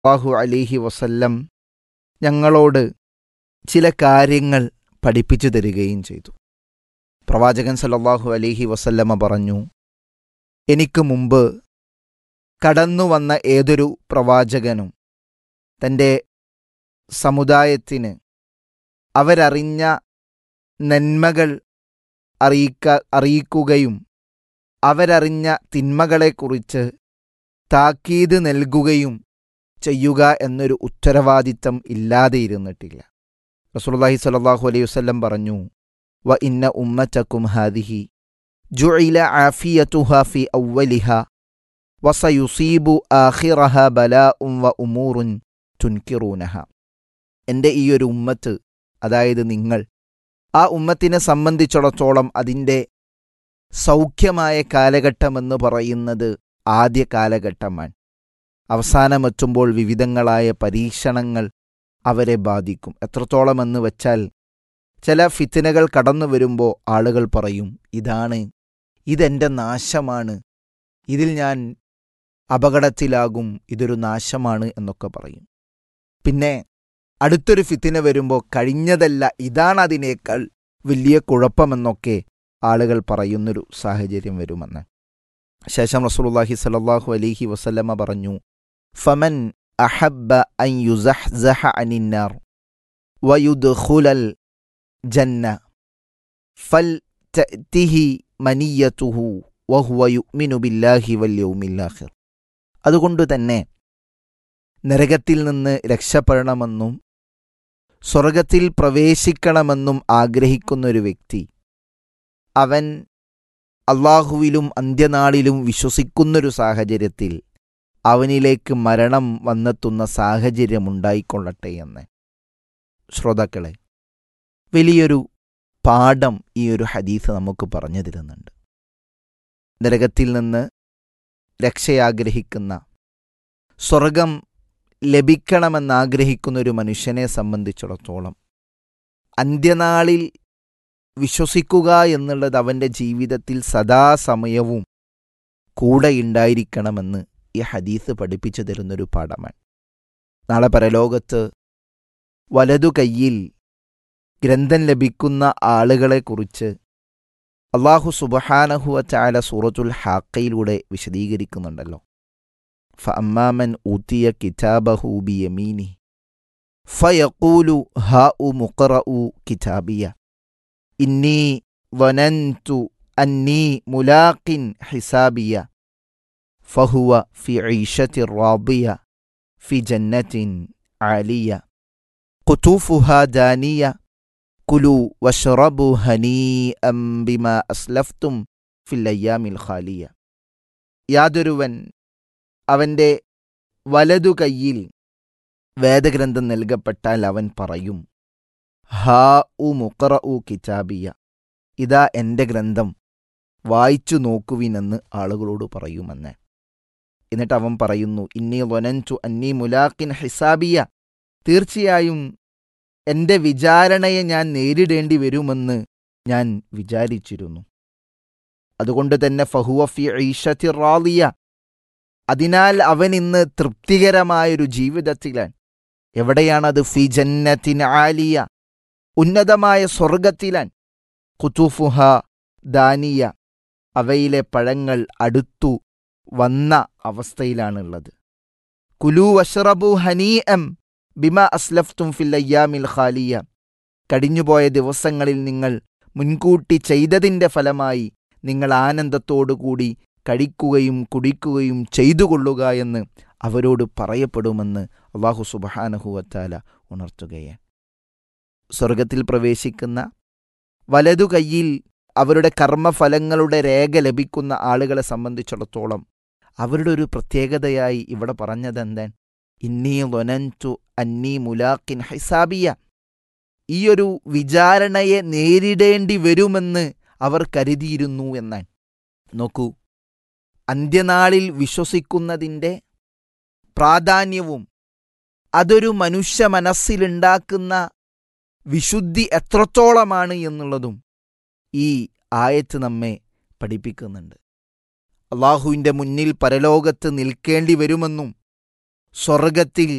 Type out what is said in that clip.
അള്ളാഹു അലിഹി വസല്ലം ഞങ്ങളോട് ചില കാര്യങ്ങൾ പഠിപ്പിച്ചു തരികയും ചെയ്തു പ്രവാചകൻ സല്ലല്ലാഹു അലിഹി വസല്ലമ പറഞ്ഞു എനിക്ക് മുമ്പ് കടന്നു വന്ന ഏതൊരു പ്രവാചകനും തൻ്റെ സമുദായത്തിന് അവരറിഞ്ഞ നന്മകൾ അറിയിക്ക അറിയിക്കുകയും അവരറിഞ്ഞ തിന്മകളെക്കുറിച്ച് താക്കീത് നൽകുകയും ചെയ്യുക എന്നൊരു ഉത്തരവാദിത്തം ഇല്ലാതെ ഇരുന്നിട്ടില്ല റസൂലുള്ളാഹി സ്വല്ലല്ലാഹു അലൈഹി വസല്ലം പറഞ്ഞു വ ഇന്ന ഉമ്മത്തക്കും ഹാദിഹി ജുഇല ആഫിയതുഹ ഫി അവ്വലിഹ വസയുസീബു ആഖിറഹ ബലാഉം വ ഉമൂറുൻ തുൻകിറൂനഹ എൻ്റെ ഈ ഒരു ഉമ്മത്ത് അതായത് നിങ്ങൾ ആ ഉമ്മത്തിനെ സംബന്ധിച്ചിടത്തോളം അതിൻ്റെ സൗഖ്യമായ കാലഘട്ടമെന്ന് പറയുന്നത് ആദ്യ കാലഘട്ടമാണ് അവസാനമെത്തുമ്പോൾ വിവിധങ്ങളായ പരീക്ഷണങ്ങൾ അവരെ ബാധിക്കും എത്രത്തോളമെന്ന് വെച്ചാൽ ചില ഫിത്തിനകൾ കടന്നു വരുമ്പോൾ ആളുകൾ പറയും ഇതാണ് ഇതെൻ്റെ നാശമാണ് ഇതിൽ ഞാൻ അപകടത്തിലാകും ഇതൊരു നാശമാണ് എന്നൊക്കെ പറയും പിന്നെ അടുത്തൊരു ഫിത്തിന വരുമ്പോൾ കഴിഞ്ഞതല്ല ഇതാണ് അതിനേക്കാൾ വലിയ കുഴപ്പമെന്നൊക്കെ ആളുകൾ പറയുന്നൊരു സാഹചര്യം വരുമെന്ന് ശേഷം റസൂലുള്ളാഹി സ്വല്ലല്ലാഹു അലൈഹി വസല്ലമ പറഞ്ഞു ഫമൻ അഹബ്ബ അൻ യുസഹ്സഹ അനിന്നാർ വയുദ്ഖുലൽ ജന്ന ഫൽ തഅതിഹി മനിയതുഹു വഹുവ യുഅ്മിനു ബില്ലാഹി വൽ യൗമിൽ ആഖിർ അതുകൊണ്ട് തന്നെ നരകത്തിൽ നിന്ന് രക്ഷപ്പെടണമെന്നും സ്വർഗത്തിൽ പ്രവേശിക്കണമെന്നും ആഗ്രഹിക്കുന്ന ഒരു വ്യക്തി അവൻ അള്ളാഹുവിലും അന്ത്യനാളിലും വിശ്വസിക്കുന്നൊരു സാഹചര്യത്തിൽ അവനിലേക്ക് മരണം വന്നെത്തുന്ന സാഹചര്യമുണ്ടായിക്കൊള്ളട്ടെ എന്ന് ശ്രോതാക്കളെ വലിയൊരു പാഠം ഈ ഒരു ഹദീസ് നമുക്ക് പറഞ്ഞു തരുന്നുണ്ട് നരകത്തിൽ നിന്ന് രക്ഷയാഗ്രഹിക്കുന്ന സ്വർഗം ലഭിക്കണമെന്നാഗ്രഹിക്കുന്ന ഒരു മനുഷ്യനെ സംബന്ധിച്ചിടത്തോളം അന്ത്യനാളിൽ വിശ്വസിക്കുക എന്നുള്ളത് അവൻ്റെ ജീവിതത്തിൽ സദാസമയവും കൂടെ ഉണ്ടായിരിക്കണമെന്ന് ഈ ഹദീസ് പഠിപ്പിച്ചു തരുന്നൊരു പാഠമാണ് നാളെ പരലോകത്ത് വലതു കയ്യിൽ ഗ്രന്ഥം ലഭിക്കുന്ന ആളുകളെക്കുറിച്ച് അള്ളാഹു സുബഹാനഹുവ ചാല സൂറത്തുൽ ഹാക്കയിലൂടെ വിശദീകരിക്കുന്നുണ്ടല്ലോ ഫഅമ്മാമൻ ഊത്തിയ കിതാബഹു ബിയമീനി ഫയഖൂലു ഹാഉ മുഖറഉ കിതാബിയ ഇന്നി വനന്തു അന്നീ മുലാഖിൻ ഹിസാബിയ ഫഹുവ ഫി ഐഷത്തി റാബിയ ഫി ജന്നത്തിൻ ആലിയ ഖുതൂഫുഹ ദാനിയ കുലു വഷ്റബു ഹനീഅം ബിമാ അസ്ലഫ്തും ഫിൽ അയ്യാമിൽ ഖാലിയ യാതൊരുവൻ അവൻ്റെ വലതു കൈയിൽ വേദഗ്രന്ഥം നൽകപ്പെട്ടാൽ അവൻ പറയും ഹാ ഉ മുക്കറ ഉ കിതാബിയ ഇതാ എൻ്റെ ഗ്രന്ഥം വായിച്ചു നോക്കുവിനെന്ന് ആളുകളോട് പറയുമെന്ന് എന്നിട്ട് അവൻ പറയുന്നു ഇന്നി വനൻചു അന്നി മുലാഖിൻ ഹിസാബിയ തീർച്ചയായും എൻ്റെ വിചാരണയെ ഞാൻ നേരിടേണ്ടി വരുമെന്ന് ഞാൻ വിചാരിച്ചിരുന്നു അതുകൊണ്ട് തന്നെ ഫഹുവ ഫി ഐഷത്തി റാലിയ അതിനാൽ അവൻ ഇന്ന് തൃപ്തികരമായൊരു ജീവിതത്തിലാണ് എവിടെയാണത് ഫി ജന്നത്തിൻ ആലിയ ഉന്നതമായ സ്വർഗത്തിലാൻ കുത്തുഫുഹ ദാനിയ അവയിലെ പഴങ്ങൾ അടുത്തു വന്ന അവസ്ഥയിലാണുള്ളത് കുലു വഷ്റബു ഹനീ എം ബിമ അസ്ലഫ്തും ഫിൽ അയ്യാമിൽ ഖാലിയ കഴിഞ്ഞുപോയ ദിവസങ്ങളിൽ നിങ്ങൾ മുൻകൂട്ടി ചെയ്തതിൻ്റെ ഫലമായി നിങ്ങൾ ആനന്ദത്തോടുകൂടി കഴിക്കുകയും കുടിക്കുകയും ചെയ്തുകൊള്ളുക എന്ന് അവരോട് പറയപ്പെടുമെന്ന് അള്ളാഹു സുബഹാനഹുവത്താല ഉണർത്തുകയാണ് സ്വർഗത്തിൽ പ്രവേശിക്കുന്ന വലതു കൈയിൽ അവരുടെ കർമ്മഫലങ്ങളുടെ രേഖ ലഭിക്കുന്ന ആളുകളെ സംബന്ധിച്ചിടത്തോളം അവരുടെ ഒരു പ്രത്യേകതയായി ഇവിടെ പറഞ്ഞതെന്താൻ ഇന്നീ ലൊനൻതു അന്നീ മുലാഖിൻ ഹൈസാബിയ ഈ ഒരു വിചാരണയെ നേരിടേണ്ടി വരുമെന്ന് അവർ കരുതിയിരുന്നു എന്നാണ് നോക്കൂ അന്ത്യനാളിൽ വിശ്വസിക്കുന്നതിൻ്റെ പ്രാധാന്യവും അതൊരു മനുഷ്യ മനസ്സിലുണ്ടാക്കുന്ന വിശുദ്ധി എത്രത്തോളമാണ് എന്നുള്ളതും ഈ ആയത്ത് നമ്മെ പഠിപ്പിക്കുന്നുണ്ട് അള്ളാഹുവിൻ്റെ മുന്നിൽ പരലോകത്ത് നിൽക്കേണ്ടി വരുമെന്നും സ്വർഗത്തിൽ